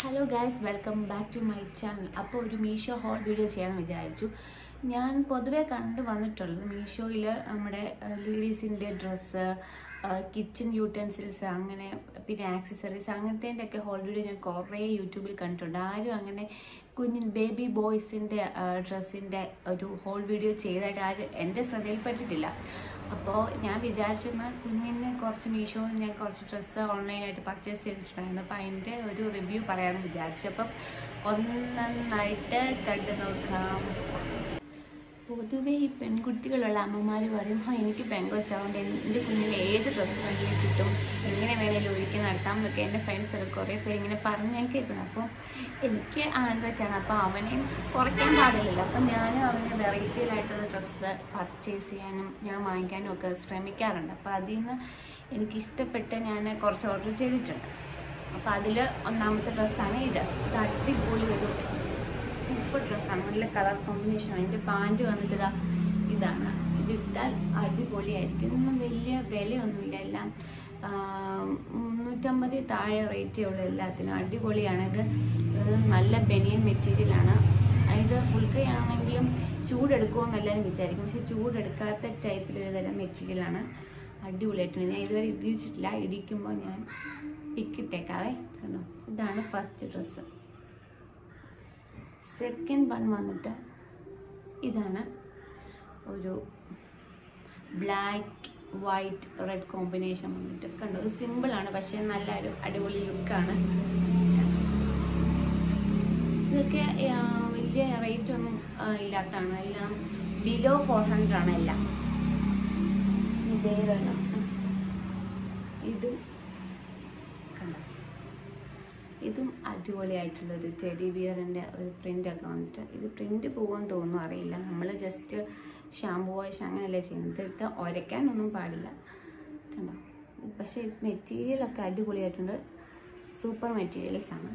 hello guys welcome back to my channel അപ്പോൾ ഒരു Meesho whole video ചെയ്യാമെന്ന് വിചാരിച്ചു ഞാൻ പൊതുവെ കണ്ടു വന്നിട്ടുള്ളത് മീഷോയിൽ നമ്മുടെ ലേഡീസിൻ്റെ ഡ്രസ്സ് കിച്ചൺ യൂട്ടൻസിൽസ് അങ്ങനെ പിന്നെ ആക്സസറീസ് അങ്ങനത്തെ ഒക്കെ ഹോൾ വീഡിയോ ഞാൻ കുറേ യൂട്യൂബിൽ കണ്ടിട്ടുണ്ട് ആരും അങ്ങനെ കുഞ്ഞിൻ ബേബി ബോയ്സിൻ്റെ ഡ്രസ്സിൻ്റെ ഒരു ഹോൾ വീഡിയോ ചെയ്തതായിട്ട് ആരും എൻ്റെ ശ്രദ്ധയിൽപ്പെട്ടിട്ടില്ല അപ്പോൾ ഞാൻ വിചാരിച്ചെന്നാൽ കുഞ്ഞിന് കുറച്ച് മീഷോ ഞാൻ കുറച്ച് ഡ്രസ്സ് ഓൺലൈനായിട്ട് പർച്ചേസ് ചെയ്തിട്ടുണ്ടായിരുന്നു അപ്പോൾ അതിൻ്റെ ഒരു റിവ്യൂ പറയാമെന്ന് വിചാരിച്ചു അപ്പം ഒന്നൊന്നായിട്ട് കണ്ടു നോക്കാം പൊതുവെ ഈ പെൺകുട്ടികളുള്ള അമ്മമാർ പറയും ആ എനിക്ക് പെങ്കൊച്ചാവുകൊണ്ട് എൻ്റെ കുഞ്ഞിന് ഏത് ഡ്രസ്സ് വേണമെങ്കിലും കിട്ടും എങ്ങനെ വേണേലും ഒരുക്കി നടത്താം എന്നൊക്കെ എൻ്റെ ഫ്രണ്ട്സൊക്കെ കുറേ പേര് ഇങ്ങനെ പറഞ്ഞ് ഞാൻ കേൾക്കണം അപ്പോൾ എനിക്ക് ആൺകൊച്ചാണ് അപ്പോൾ അവനെയും കുറയ്ക്കാൻ പാടില്ലല്ലോ അപ്പം ഞാനും അവന് വെറൈറ്റിയിലായിട്ടുള്ള ഡ്രസ്സ് പർച്ചേസ് ചെയ്യാനും ഞാൻ വാങ്ങിക്കാനും ഒക്കെ ശ്രമിക്കാറുണ്ട് അപ്പോൾ അതിൽ നിന്ന് എനിക്ക് ഇഷ്ടപ്പെട്ട് ഞാൻ കുറച്ച് ഓർഡർ ചെയ്തിട്ടുണ്ട് അപ്പോൾ അതിൽ ഒന്നാമത്തെ ഡ്രസ്സാണ് ഇത് ഇത് അടിപൊളി ഒരു സൂപ്പർ ഡ്രസ്സാണ് നല്ല കളർ കോമ്പിനേഷൻ അതിൻ്റെ പാൻറ് വന്നിട്ട് ഇതാ ഇതാണ് ഇതിട്ടാൽ അടിപൊളിയായിരിക്കും ഇതൊന്നും വലിയ വിലയൊന്നുമില്ല എല്ലാം മുന്നൂറ്റമ്പത് താഴെ റേറ്റേ ഉള്ളൂ എല്ലാത്തിനും അടിപൊളിയാണ് ഇത് ഇത് നല്ല ബനിയൻ മെറ്റീരിയലാണ് ഇത് ഫുൾ കൈ ആണെങ്കിലും ചൂടെടുക്കുമോ എല്ലാവരും വിചാരിക്കും പക്ഷെ ചൂടെടുക്കാത്ത ടൈപ്പിലൊരു തരം മെറ്റീരിയലാണ് അടിപൊളിയായിട്ടുണ്ട് ഞാൻ ഇതുവരെ ഇടിച്ചിട്ടില്ല ഇടിക്കുമ്പോൾ ഞാൻ പിക്കിട്ടേക്കാവേ കണ്ടോ ഇതാണ് ഫസ്റ്റ് ഡ്രസ്സ് സെക്കൻഡ് വൺ വന്നിട്ട് ഇതാണ് ഒരു ബ്ലാക്ക് വൈറ്റ് റെഡ് കോമ്പിനേഷൻ വന്നിട്ട് കണ്ടു ഇത് സിമ്പിളാണ് പക്ഷേ നല്ല ഒരു അടിപൊളി ലുക്കാണ് ഇതൊക്കെ ആ, വലിയ റേറ്റ് ഒന്നും ആ, ഇല്ലാത്തതാണ് എല്ലാം ബിലോ ഫോർ ഹൺഡ്രഡ് ആണ് എല്ലാം ഇതേതെല്ലാം ഇതും കണ്ടോ ഇതും അടിപൊളിയായിട്ടുള്ളൊരു ടെഡി ബിയറിൻ്റെ ഒരു പ്രിൻ്റൊക്കെ വന്നിട്ട് ഇത് പ്രിൻ്റ് പോകുമെന്ന് തോന്നുന്നു അറിയില്ല നമ്മൾ ജസ്റ്റ് ഷാമ്പു വാഷ് അങ്ങനെയല്ലേ ചെയ്യുന്നത് ഇത് ഉരയ്ക്കാനൊന്നും പാടില്ല കണ്ടോ പക്ഷേ മെറ്റീരിയലൊക്കെ അടിപൊളിയായിട്ടുണ്ട് സൂപ്പർ മെറ്റീരിയൽസ് ആണ്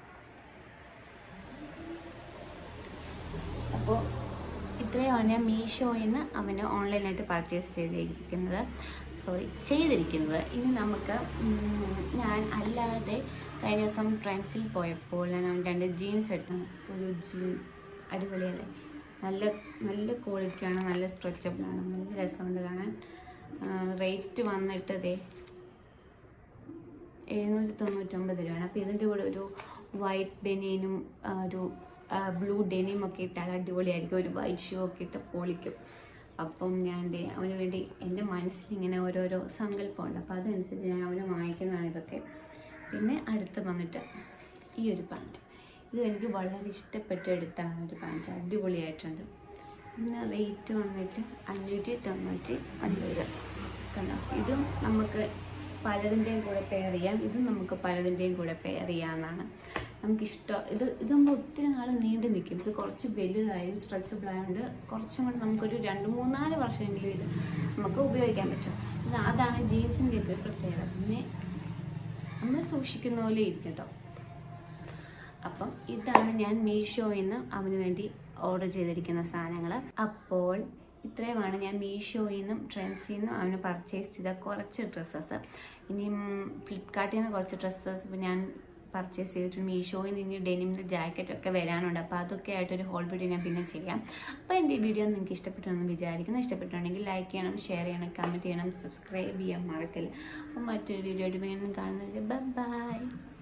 അപ്പോൾ ഇത്രയുമാണ് ഞാൻ മീഷോയിൽ നിന്ന് അവന് ഓൺലൈനായിട്ട് പർച്ചേസ് ചെയ്തിരിക്കുന്നത് സോറി ചെയ്തിരിക്കുന്നത് ഇനി നമുക്ക് ഉം, ഞാൻ അല്ലാതെ കഴിഞ്ഞ ദിവസം ട്രെൻഡ്സിൽ പോയപ്പോൾ ഞാൻ അവൻ രണ്ട് ജീൻസ് എടുത്തു ഒരു ജീൻ അടിപൊളിയല്ലേ നല്ല നല്ല ക്വാളിറ്റിയാണ് നല്ല സ്ട്രെച്ചബിളാണ് നല്ല രസമുണ്ട് കാണാൻ റേറ്റ് വന്നിട്ട് ദേ എഴുന്നൂറ്റി തൊണ്ണൂറ്റൊമ്പത് രൂപയാണ് അപ്പോൾ ഇതിൻ്റെ കൂടെ ഒരു വൈറ്റ് ബനിയനും ആ, ഒരു ബ്ലൂ ഡെനിയും ഒക്കെ ഇട്ടാൽ അടിപൊളിയായിരിക്കും ഒരു വൈറ്റ് ഷൂ ഒക്കെ ഇട്ട് പൊളിക്കും അപ്പം ഞാൻ ദേ അവന് വേണ്ടി എൻ്റെ മനസ്സിൽ ഇങ്ങനെ ഓരോരോ സങ്കല്പമുണ്ട് അപ്പോൾ അതനുസരിച്ച് ഞാൻ അവന് വാങ്ങിക്കുന്നതാണ് ഇതൊക്കെ പിന്നെ അടുത്ത് വന്നിട്ട് ഈ ഒരു പാൻറ്റ് ഇത് എനിക്ക് വളരെ ഇഷ്ടപ്പെട്ട് എടുത്താണ് ഒരു പാൻറ്റ് അടിപൊളിയായിട്ടുണ്ട് ഇതിന് റേറ്റ് വന്നിട്ട് അഞ്ഞൂറ്റി തൊണ്ണൂറ്റി ഒൻപത് കണ്ടോ ഇതും നമുക്ക് പലതിൻ്റെയും കൂടെ പെയർ ചെയ്യാം ഇതും നമുക്ക് പലതിൻ്റെയും കൂടെ പെയർ ചെയ്യാവുന്നതാണ് നമുക്കിഷ്ടം ഇത് ഇതാകുമ്പോൾ ഒത്തിരി നാൾ നീണ്ടു നിൽക്കും ഇത് കുറച്ച് വലുതായും സ്ട്രെച്ചബിൾ ആയതുകൊണ്ട് കുറച്ചും കൂടെ നമുക്കൊരു രണ്ട് മൂന്നാല് വർഷമെങ്കിലും ഇത് നമുക്ക് ഉപയോഗിക്കാൻ പറ്റും ഇത് അതാണ് ജീൻസിൻ്റെ ഒക്കെ ഒരു പ്രത്യേകത പിന്നെ നമ്മൾ സൂക്ഷിക്കുന്ന പോലെ ഇരിക്കും കേട്ടോ അപ്പം ഇതാണ് ഞാൻ മീഷോയിൽ നിന്ന് അവന് വേണ്ടി ഓർഡർ ചെയ്തിരിക്കുന്ന സാധനങ്ങൾ അപ്പോൾ ഇത്രയുമാണ് ഞാൻ മീഷോയിൽ നിന്നും ട്രെൻഡ്സിൽ നിന്നും അവന് പർച്ചേസ് ചെയ്ത കുറച്ച് ഡ്രസ്സസ് ഇനിയും ഫ്ലിപ്കാർട്ടിൽ നിന്ന് കുറച്ച് ഡ്രസ്സസ് ഞാൻ പർച്ചേസ് ചെയ്തിട്ടുണ്ട് മീഷോയിൽ നിന്ന് ഇനി ഡെനിമിൻ്റെ ജാക്കറ്റ് ഒക്കെ വരാനുണ്ട് അപ്പോൾ അതൊക്കെ ആയിട്ടൊരു ഹോൾ വീഡിയോ ഞാൻ പിന്നെ ചെയ്യാം അപ്പോൾ എൻ്റെ ഈ വീഡിയോ നിങ്ങൾക്ക് ഇഷ്ടപ്പെട്ടെന്ന് വിചാരിക്കുന്നു ഇഷ്ടപ്പെട്ടുണ്ടെങ്കിൽ ലൈക്ക് ചെയ്യണം ഷെയർ ചെയ്യണം കമൻറ്റ് ചെയ്യണം സബ്സ്ക്രൈബ് ചെയ്യാൻ മറക്കല്ല അപ്പോൾ മറ്റൊരു വീഡിയോ ആയിട്ട് വീണ്ടും കാണുന്നത് ബൈ